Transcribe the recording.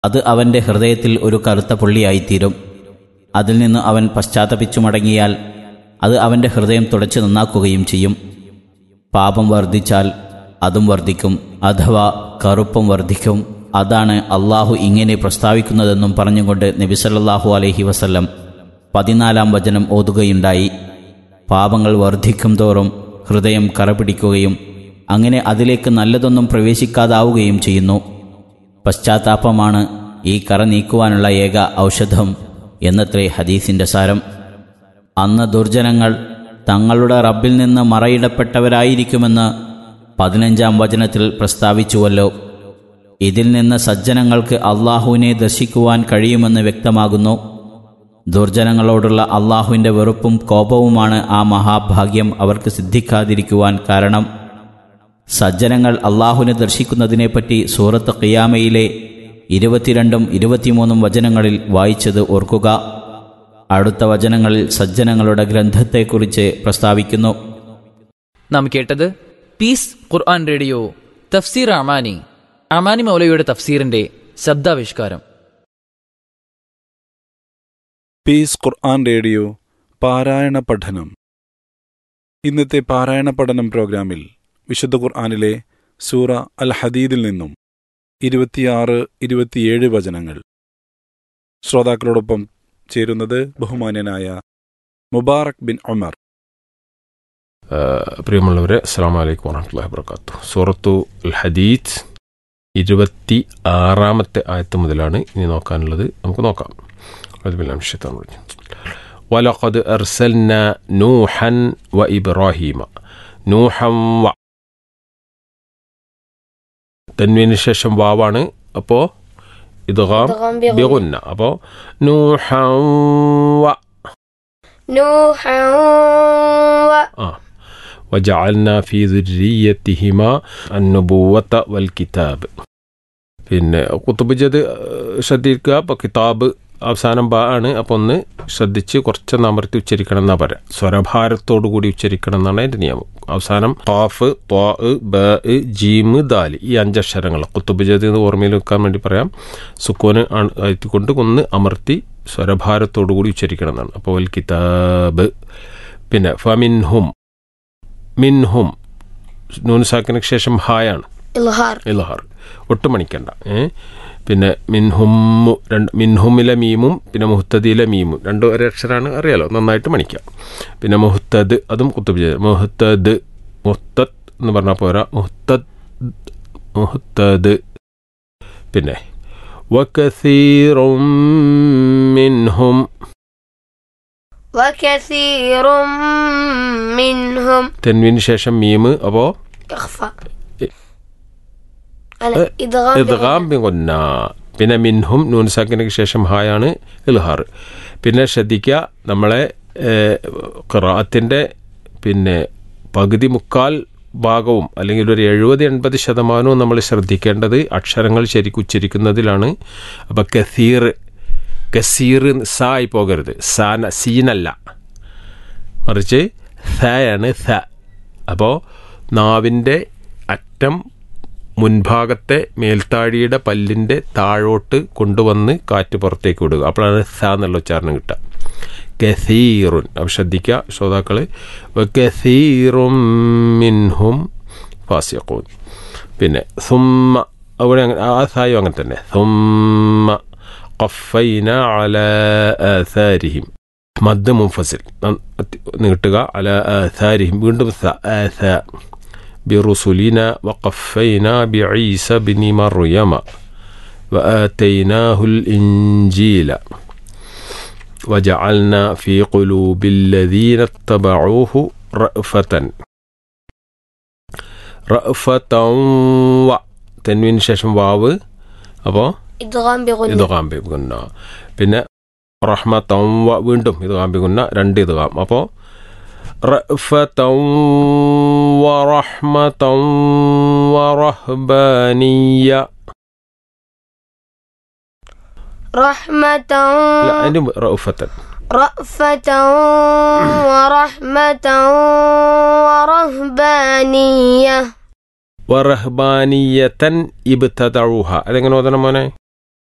അത് അവൻ്റെ ഹൃദയത്തിൽ ഒരു കറുത്ത പുള്ളിയായിത്തീരും അതിൽ നിന്ന് അവൻ പശ്ചാത്തപിച്ചു മടങ്ങിയാൽ അത് അവൻ്റെ ഹൃദയം തുടച്ചു നന്നാക്കുകയും ചെയ്യും പാപം വർദ്ധിച്ചാൽ അതും വർദ്ധിക്കും അഥവാ കറുപ്പും വർദ്ധിക്കും അതാണ് അള്ളാഹു ഇങ്ങനെ പ്രസ്താവിക്കുന്നതെന്നും പറഞ്ഞുകൊണ്ട് നബിസല്ലാഹു അലൈഹി വസല്ലം പതിനാലാം വചനം ഓതുകയുണ്ടായി പാപങ്ങൾ വർദ്ധിക്കും തോറും ഹൃദയം കറപിടിക്കുകയും അങ്ങനെ അതിലേക്ക് നല്ലതൊന്നും പ്രവേശിക്കാതാവുകയും ചെയ്യുന്നു പശ്ചാത്താപമാണ് ഈ കറ നീക്കുവാനുള്ള ഏക ഔഷധം എന്നത്രേ ഹദീസിൻ്റെ സാരം അന്ന് ദുർജനങ്ങൾ തങ്ങളുടെ റബ്ബിൽ നിന്ന് മറയിടപ്പെട്ടവരായിരിക്കുമെന്ന് പതിനഞ്ചാം വചനത്തിൽ പ്രസ്താവിച്ചുവല്ലോ ഇതിൽ നിന്ന് സജ്ജനങ്ങൾക്ക് അള്ളാഹുവിനെ ദർശിക്കുവാൻ കഴിയുമെന്ന് വ്യക്തമാകുന്നു ദുർജനങ്ങളോടുള്ള അള്ളാഹുവിൻ്റെ വെറുപ്പും കോപവുമാണ് ആ മഹാഭാഗ്യം അവർക്ക് സിദ്ധിക്കാതിരിക്കുവാൻ കാരണം സജ്ജനങ്ങൾ അള്ളാഹുവിനെ ദർശിക്കുന്നതിനെപ്പറ്റി സൂറത്ത് ഖിയാമയിലെ ഇരുപത്തിരണ്ടും ഇരുപത്തിമൂന്നും വചനങ്ങളിൽ വായിച്ചത് ഓർക്കുക അടുത്ത വചനങ്ങളിൽ സജ്ജനങ്ങളുടെ ഗ്രന്ഥത്തെക്കുറിച്ച് പ്രസ്താവിക്കുന്നു നാം കേട്ടത് പീസ് ഖുർആൻ റേഡിയോ തഫ്സീർ അമാനി അമാനി മൗലയുടെ തഫ്സീറിന്റെ ശബ്ദാവിഷ്കാരം പീസ് ഖുർആൻ റേഡിയോ പാരായണ പഠനം ഇന്നത്തെ പാരായണ പഠനം പ്രോഗ്രാമിൽ വിശുദ്ധ ഖുർആനിലെ സൂറ അൽ ഹദീദിൽ നിന്നും ഇരുപത്തിയാറ് ഇരുപത്തിയേഴ് വചനങ്ങൾ ശ്രോതാക്കളോടൊപ്പം ചേരുന്നത് ബഹുമാന്യനായ മുബാറക് ബിൻ ഉമർ പ്രിയമുള്ളവരെ അസ്സാം വലൈക്കും വാഹമത്തല്ലാ വാബർക്കാത്തു സൂറത്തു അൽ ഹദീദ് ഇരുപത്തി ആറാമത്തെ ആയത്ത് മുതലാണ് ഇനി നോക്കാനുള്ളത് നമുക്ക് നോക്കാം അതുബില്ലാൻ ولقد أرسلنا نوحا وإبراهيم نوحا و തന്വീന് ശേഷം വാവാണ് അപ്പോൾ ഇദ്ഗാം إدغام بغن ബിഗുന്ന അപ്പോൾ നൂഹൻ വ نوحا و ആ وجعلنا في ذريتهما النبوة والكتاب പിന്നെ കുത്തുബ് ജദ് ശ്രദ്ധിക്കുക അപ്പോൾ കിതാബ് അവസാനം ബാ ആണ് അപ്പോൾ ഒന്ന് ശ്രദ്ധിച്ച് കുറച്ച് അമർത്തി ഉച്ചരിക്കണം എന്നാ പറയാം സ്വരഭാരത്തോടു കൂടി ഉച്ചരിക്കണം എന്നാണ് അതിൻ്റെ നിയമം അവസാനം ഖാഫ് ത്വാ ബ ജീമ് ദാല് ഈ അഞ്ചക്ഷരങ്ങൾ കുത്തുബ് ജദ് എന്ന് ഓർമ്മയിൽ വെക്കാൻ വേണ്ടി പറയാം സുക്കോന് ആയിക്കൊണ്ട് ഒന്ന് അമർത്തി സ്വരഭാരത്തോടു കൂടി ഉച്ചരിക്കണം എന്നാണ് അപ്പോൾ വൽ കിതാബ് പിന്നെ ഫമിൻഹും മിൻഹും നൂൻസാക്കിന് ശേഷം ഹായാണ് إظهار ഇൽഹാർ ഒട്ടും മണിക്കണ്ട ഏ പിന്നെ മിൻഹുമ്മു രണ്ട് മിൻഹുമിലെ മീമും പിന്നെ മുഹത്തദിയിലെ മീമും രണ്ടും ഒരേ അക്ഷരമാണ് അറിയാലോ നന്നായിട്ട് മണിക്കാം പിന്നെ മുഹത്തദ് അതും കുത്തുബ് മുഹത്തദ് മുഹത്തദ് എന്ന് പറഞ്ഞാൽ പോരാ മുഹത്തദ് മുഹത്തദ് പിന്നെ വകസീറും മിൻഹും وكثير منهم തെൻവിന് ശേഷം മീമ് അപ്പോൾ إخفاء إيه. أنا إيه. إدغام ഇദ്ഗാം ബിഗുന്ന പിന്നെ മിൻഹും നൂൻസാക്കിനു ശേഷം ഹായാണ് ഇൽഹാർ പിന്നെ ശ്രദ്ധിക്കുക നമ്മളെ ഖിറാത്തിൻ്റെ പിന്നെ പകുതി മുക്കാൽ ഭാഗവും അല്ലെങ്കിൽ ഒരു എഴുപത് എൺപത് ശതമാനവും നമ്മൾ ശ്രദ്ധിക്കേണ്ടത് അക്ഷരങ്ങൾ ശരിക്കും ഉച്ചരിക്കുന്നതിലാണ് അപ്പം കസീർ കസീർ സ ആയി പോകരുത് സാന സീനല്ല മറിച്ച് സയാണ് സ അപ്പോൾ നാവിൻ്റെ അറ്റം മുൻഭാഗത്തെ മേൽത്താഴിയുടെ പല്ലിൻ്റെ താഴോട്ട് കൊണ്ടുവന്ന് കാറ്റ് പുറത്തേക്ക് വിടുക അപ്പോഴാണ് സ എന്നുള്ള ഉച്ചാരണം കിട്ടുക കസീറുൻ അപ്പോൾ ശ്രദ്ധിക്കുക ശ്രോതാക്കൾ കസീറും മിൻഹും ഫാസിഖൂൻ പിന്നെ സുമ്മ അവിടെ അങ്ങനെ ആ സായും അങ്ങനെ തന്നെ സുമ്മ ഖഫൈന അല ആസാരിഹിം മദ് മുൻഫസിൽ നീട്ടുക അല ആസാരിഹിം വീണ്ടും സ ആസ برسلنا وقفينا بعيسى بن مريم وآتيناه الإنجيل وجعلنا في قلوب الذين اتبعوه رأفة رأفة و تنوين ശേഷം വാവ് അപ്പോൾ إدغام بغنة ഇത് കാമ്പിക്കുന്ന പിന്നെ റഹ്മത്തം വ വീണ്ടും ഇത് കാമ്പിക്കുന്ന രണ്ട് ഇത് കാം അപ്പോൾ رأفة ورحمة ورهبانية رحمة لا അതിന് رأفة رأفة ورحمة ورهبانية ورهبانية ابتدعوها അതെങ്ങനെ ഓതണം മോനെ